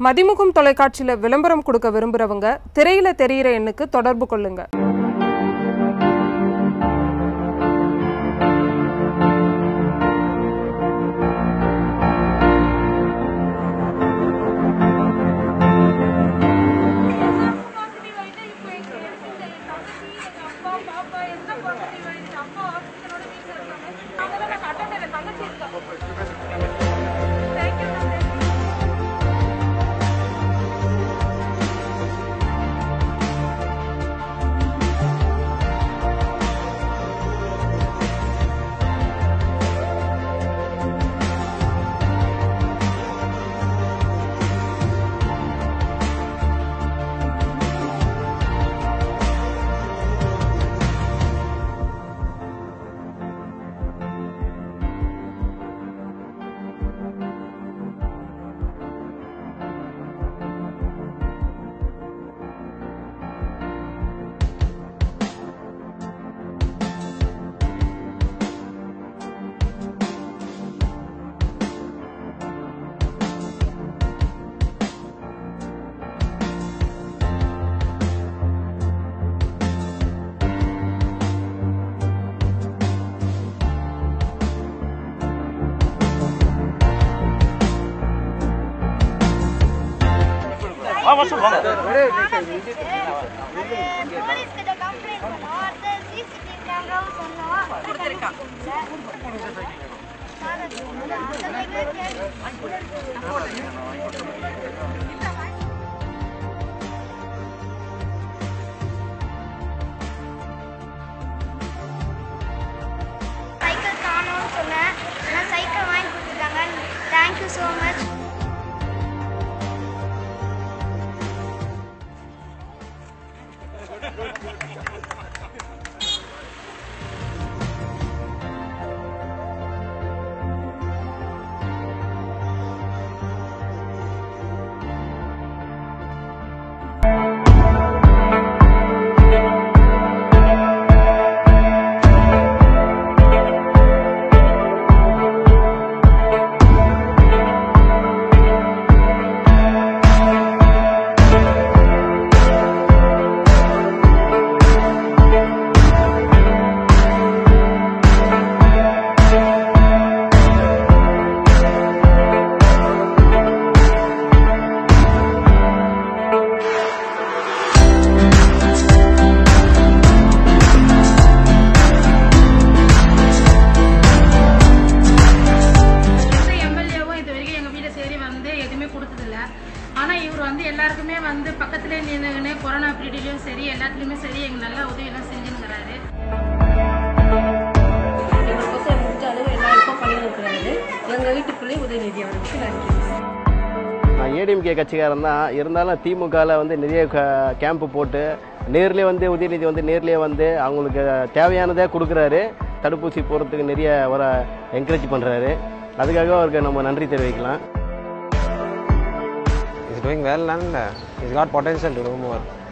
மதிமுகம் தொலைக்காட்சியில விளம்பரம் கொடுக்க விரும்புறவங்க திரையில தெரியிற எண்ணுக்கு தொடர்பு கொள்ளுங்க பாசிட்டிவ் ஆயிட்டு இப்போ எங்க எங்க தங்கச்சி எங்க அப்பா பாப்பா எல்லாம் பாசிட்டிவ் ஆயிடுச்சு அப்பா ஆக்சிஜனோட வீட்டில் இருக்காங்க அதெல்லாம் நாங்கள் அட்டன் இல்லை தங்கச்சி இருக்கா தேங்க்யூ போலீஸ் கிட்ட கம்ப்ளைண்ட் பண்ணோம் அடுத்து சிசிடிவி கேமராவும் சொன்னோம் கொடுத்துருக்கான் சைக்கிள் காணோம்னு சொன்னேன் ஆனால் சைக்கிள் வாங்கி கொடுத்துருக்காங்க தேங்க்யூ ஸோ மச் எந்த எம்எல்ஏவும் இது வரைக்கும் எங்கள் வீட்டை சரி வந்து எதுவுமே கொடுத்ததில்ல ஆனால் இவர் வந்து எல்லாருக்குமே வந்து பக்கத்துலேயே நின்றுன்னு கொரோனா பீரியட்லையும் சரி எல்லாத்துலேயுமே சரி எங்களுக்கு நல்ல உதவியெல்லாம் செஞ்சுருக்கிறாரு எங்களுக்கோசம் முடிஞ்ச அளவு எல்லாருக்கும் பண்ணி கொடுக்குறாரு எங்கள் வீட்டுக்குள்ளேயே உதயநிதி அவர்களுக்கு நன்றி நான் ஏடிஎம்கே கட்சிக்காரன் தான் இருந்தாலும் திமுகவில் வந்து நிறைய க- கேம்ப் போட்டு நேர்லேயே வந்து உதயநிதி வந்து நேர்லேயே வந்து அவங்களுக்கு தேவையானதே கொடுக்குறாரு தடுப்பூசி போடுறதுக்கு நிறைய ஒரு என்கரேஜ் பண்ணுறாரு அதுக்காக அவருக்கு நம்ம நன்றி தெரிவிக்கலாம் He's doing well and uh, he's got potential to do more.